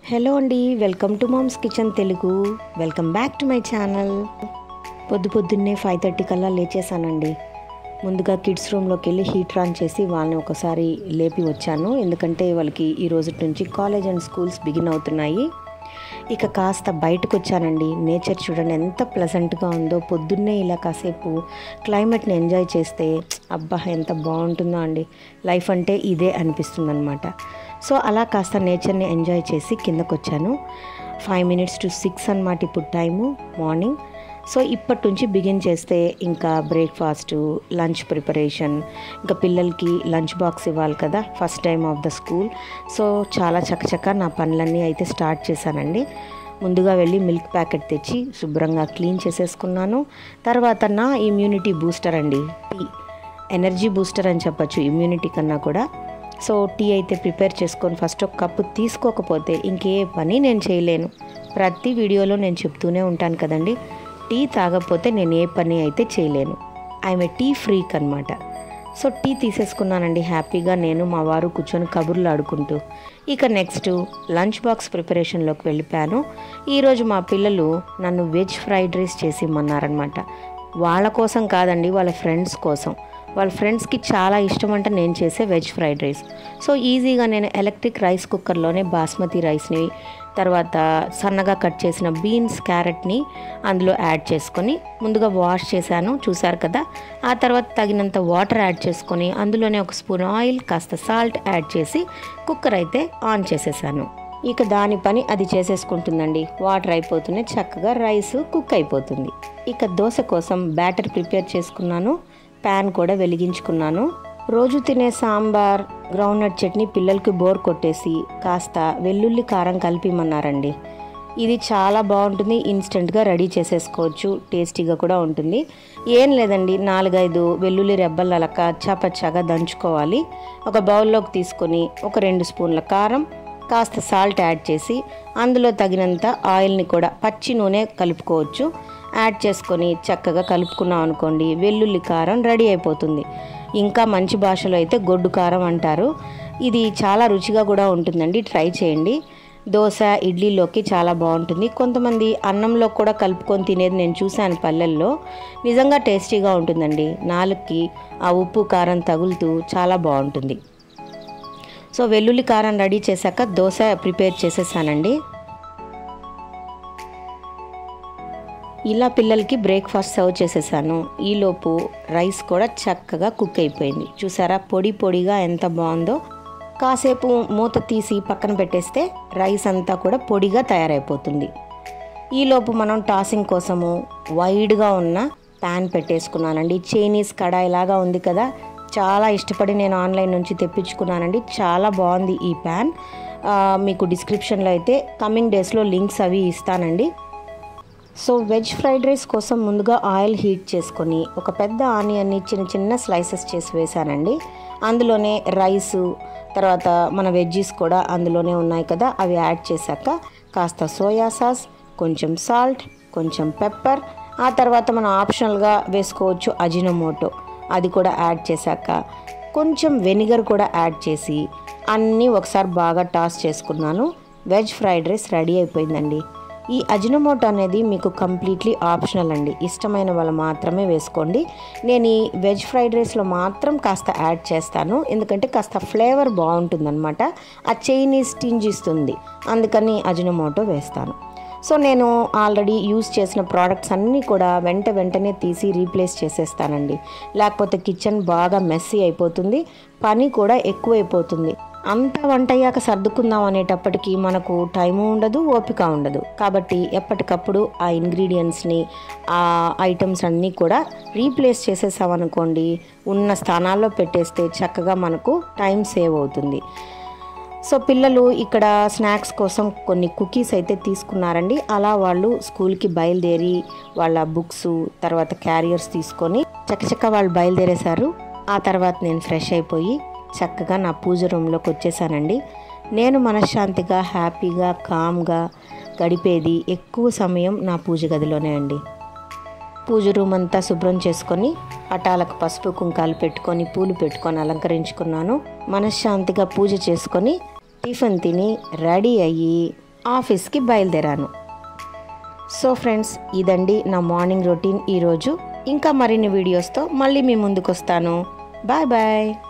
hello అండి welcome to mom's kitchen Telugu welcome back to my channel పొద్దు పొద్దున్నే five thirty కల్లా లేచేసానండి ముందుగా కిడ్స్ రూమ్లోకి వెళ్ళి హీటర్ ఆన్ చేసి వాళ్ళని ఒకసారి లేపి వచ్చాను ఎందుకంటే వాళ్ళకి ఈ రోజు నుంచి కాలేజ్ అండ్ స్కూల్స్ బిగిన్ అవుతున్నాయి ఇక కాస్త బయటకు వచ్చానండి నేచర్ చూడండి ఎంత ప్లెజెంట్గా ఉందో పొద్దున్నే ఇలా కాసేపు క్లైమేట్ని ఎంజాయ్ చేస్తే అబ్బా ఎంత బాగుంటుందో అండి లైఫ్ అంటే ఇదే అనిపిస్తుంది అనమాట సో అలా కాస్త నేచర్ని ఎంజాయ్ చేసి కిందకు వచ్చాను ఫైవ్ మినిట్స్ టు సిక్స్ అనమాట ఇప్పుడు టైము మార్నింగ్ సో ఇప్పటి నుంచి బిగిన్ చేస్తే ఇంకా బ్రేక్ఫాస్ట్ లంచ్ ప్రిపరేషన్ ఇంకా పిల్లలకి లంచ్ బాక్స్ ఇవ్వాలి కదా first time of the school so చాలా చకచక నా పనులన్నీ అయితే స్టార్ట్ చేశానండి ముందుగా వెళ్ళి మిల్క్ ప్యాకెట్ తెచ్చి శుభ్రంగా క్లీన్ చేసేసుకున్నాను తర్వాత నా ఇమ్యూనిటీ బూస్టర్ అండి టీ ఎనర్జీ బూస్టర్ అని చెప్పచ్చు ఇమ్యూనిటీ కన్నా కూడా సో టీ అయితే ప్రిపేర్ చేసుకొని ఫస్ట్ ఒక కప్పు తీసుకోకపోతే ఇంకే పని నేను చేయలేను ప్రతి వీడియోలో నేను చెప్తూనే ఉంటాను కదండి టీ తాగకపోతే నేను ఏ పని అయితే చేయలేను ఐఎమ్ ఏ టీ ఫ్రీక్ అనమాట సో టీ తీసేసుకున్నానండి హ్యాపీగా నేను మా వారు కూర్చొని కబుర్లు ఆడుకుంటూ ఇక నెక్స్ట్ లంచ్ బాక్స్ ప్రిపరేషన్లోకి వెళ్ళిపోయాను ఈరోజు మా పిల్లలు నన్ను వెజ్ ఫ్రైడ్ రైస్ చేసి ఇమ్మన్నారనమాట వాళ్ళ కోసం కాదండి వాళ్ళ ఫ్రెండ్స్ కోసం వాళ్ళ ఫ్రెండ్స్కి చాలా ఇష్టం అంట నేను చేసే వెజ్ ఫ్రైడ్ రైస్ సో ఈజీగా నేను ఎలక్ట్రిక్ రైస్ కుక్కర్లోనే బాస్మతి రైస్ని తర్వాత సన్నగా కట్ చేసిన బీన్స్ క్యారెట్ని అందులో యాడ్ చేసుకొని ముందుగా వాష్ చేశాను చూసారు కదా ఆ తర్వాత తగినంత వాటర్ యాడ్ చేసుకొని అందులోనే ఒక స్పూన్ ఆయిల్ కాస్త సాల్ట్ యాడ్ చేసి కుక్కర్ అయితే ఆన్ చేసేసాను ఇక దాని పని అది చేసేసుకుంటుందండి వాటర్ అయిపోతూనే చక్కగా రైస్ కుక్ అయిపోతుంది ఇక దోశ కోసం బ్యాటర్ ప్రిపేర్ చేసుకున్నాను ప్యాన్ కూడా వెలిగించుకున్నాను రోజు తినే సాంబార్ గ్రౌండ్నట్ చట్నీ పిల్లలకి బోర్ కొట్టేసి కాస్త వెల్లుల్లి కారం కలిపిమన్నారండి ఇది చాలా బాగుంటుంది ఇన్స్టెంట్గా రెడీ చేసేసుకోవచ్చు టేస్టీగా కూడా ఉంటుంది ఏం లేదండి నాలుగైదు వెల్లుల్లి రెబ్బలు అలా కచ్చాపచ్చాగా దంచుకోవాలి ఒక బౌల్లోకి తీసుకొని ఒక రెండు స్పూన్ల కారం కాస్త సాల్ట్ యాడ్ చేసి అందులో తగినంత ఆయిల్ని కూడా పచ్చి నూనె కలుపుకోవచ్చు యాడ్ చేసుకొని చక్కగా కలుపుకున్నాం అనుకోండి వెల్లుల్లి కారం రెడీ అయిపోతుంది ఇంకా మంచి భాషలో అయితే గొడ్డు కారం అంటారు ఇది చాలా రుచిగా కూడా ఉంటుందండి ట్రై చేయండి దోశ ఇడ్లీలోకి చాలా బాగుంటుంది కొంతమంది అన్నంలో కూడా కలుపుకొని తినేది నేను చూశాను పల్లెల్లో నిజంగా టేస్టీగా ఉంటుందండి నాలుగుకి ఆ ఉప్పు కారం తగులుతూ చాలా బాగుంటుంది సో వెల్లుల్లి కారం రెడీ చేశాక దోశ ప్రిపేర్ చేసేసానండి ఇలా పిల్లలకి బ్రేక్ఫాస్ట్ సర్వ్ చేసేసాను ఈలోపు రైస్ కూడా చక్కగా కుక్ అయిపోయింది చూసారా పొడి పొడిగా ఎంత బాగుందో కాసేపు మూత తీసి పక్కన పెట్టేస్తే రైస్ అంతా కూడా పొడిగా తయారైపోతుంది ఈలోపు మనం టాసింగ్ కోసము వైడ్గా ఉన్న ప్యాన్ పెట్టేసుకున్నానండి చైనీస్ కడాయి లాగా ఉంది కదా చాలా ఇష్టపడి నేను ఆన్లైన్ నుంచి తెప్పించుకున్నానండి చాలా బాగుంది ఈ ప్యాన్ మీకు డిస్క్రిప్షన్లో అయితే కమింగ్ డేస్లో లింక్స్ అవి ఇస్తానండి సో వెజ్ ఫ్రైడ్ రైస్ కోసం ముందుగా ఆయిల్ హీట్ చేసుకొని ఒక పెద్ద ఆనియన్ని చిన్న చిన్న స్లైసెస్ చేసి వేసానండి అందులోనే రైసు తర్వాత మన వెజ్జీస్ కూడా అందులోనే ఉన్నాయి కదా అవి యాడ్ చేశాక కాస్త సోయా సాస్ కొంచెం సాల్ట్ కొంచెం పెప్పర్ ఆ తర్వాత మనం ఆప్షనల్గా వేసుకోవచ్చు అజినోమోటో అది కూడా యాడ్ చేశాక కొంచెం వెనిగర్ కూడా యాడ్ చేసి అన్నీ ఒకసారి బాగా టాస్ చేసుకున్నాను వెజ్ ఫ్రైడ్ రైస్ రెడీ అయిపోయిందండి ఈ అజినోమోటో అనేది మీకు కంప్లీట్లీ ఆప్షనల్ అండి ఇష్టమైన వాళ్ళు మాత్రమే వేసుకోండి నేను ఈ వెజ్ ఫ్రైడ్ రైస్లో మాత్రం కాస్త యాడ్ చేస్తాను ఎందుకంటే కాస్త ఫ్లేవర్ బాగుంటుందన్నమాట ఆ చైనీస్ టింజ్ ఇస్తుంది అందుకని అజినోమోటో వేస్తాను సో నేను ఆల్రెడీ యూస్ చేసిన ప్రోడక్ట్స్ అన్నీ కూడా వెంట వెంటనే తీసి రీప్లేస్ చేసేస్తానండి లేకపోతే కిచెన్ బాగా మెస్సీ అయిపోతుంది పని కూడా ఎక్కువైపోతుంది అంతా వంట అయ్యాక సర్దుకుందాం అనేటప్పటికి మనకు టైము ఉండదు ఓపిక ఉండదు కాబట్టి ఎప్పటికప్పుడు ఆ ఇంగ్రీడియంట్స్ని ఆ ఐటమ్స్ అన్నీ కూడా రీప్లేస్ చేసేసామనుకోండి ఉన్న స్థానాల్లో పెట్టేస్తే చక్కగా మనకు టైం సేవ్ అవుతుంది సో పిల్లలు ఇక్కడ స్నాక్స్ కోసం కొన్ని కుకీస్ అయితే తీసుకున్నారండి అలా వాళ్ళు స్కూల్కి బయలుదేరి వాళ్ళ బుక్స్ తర్వాత క్యారియర్స్ తీసుకొని చక్కచక్క వాళ్ళు బయలుదేరేశారు ఆ తర్వాత నేను ఫ్రెష్ అయిపోయి చక్కగా నా పూజ రూమ్లోకి వచ్చేసానండి నేను మనశ్శాంతిగా హ్యాపీగా కామ్గా గడిపేది ఎక్కువ సమయం నా పూజ గదిలోనే అండి పూజ రూమ్ అంతా శుభ్రం చేసుకొని పటాలకు పసుపు కుంకాలు పెట్టుకొని పూలు పెట్టుకొని అలంకరించుకున్నాను మనశ్శాంతిగా పూజ చేసుకొని టిఫిన్ తిని రెడీ అయ్యి ఆఫీస్కి బయలుదేరాను సో ఫ్రెండ్స్ ఇదండి నా మార్నింగ్ రొటీన్ ఈరోజు ఇంకా మరిన్ని వీడియోస్తో మళ్ళీ మీ ముందుకు వస్తాను బాయ్ బాయ్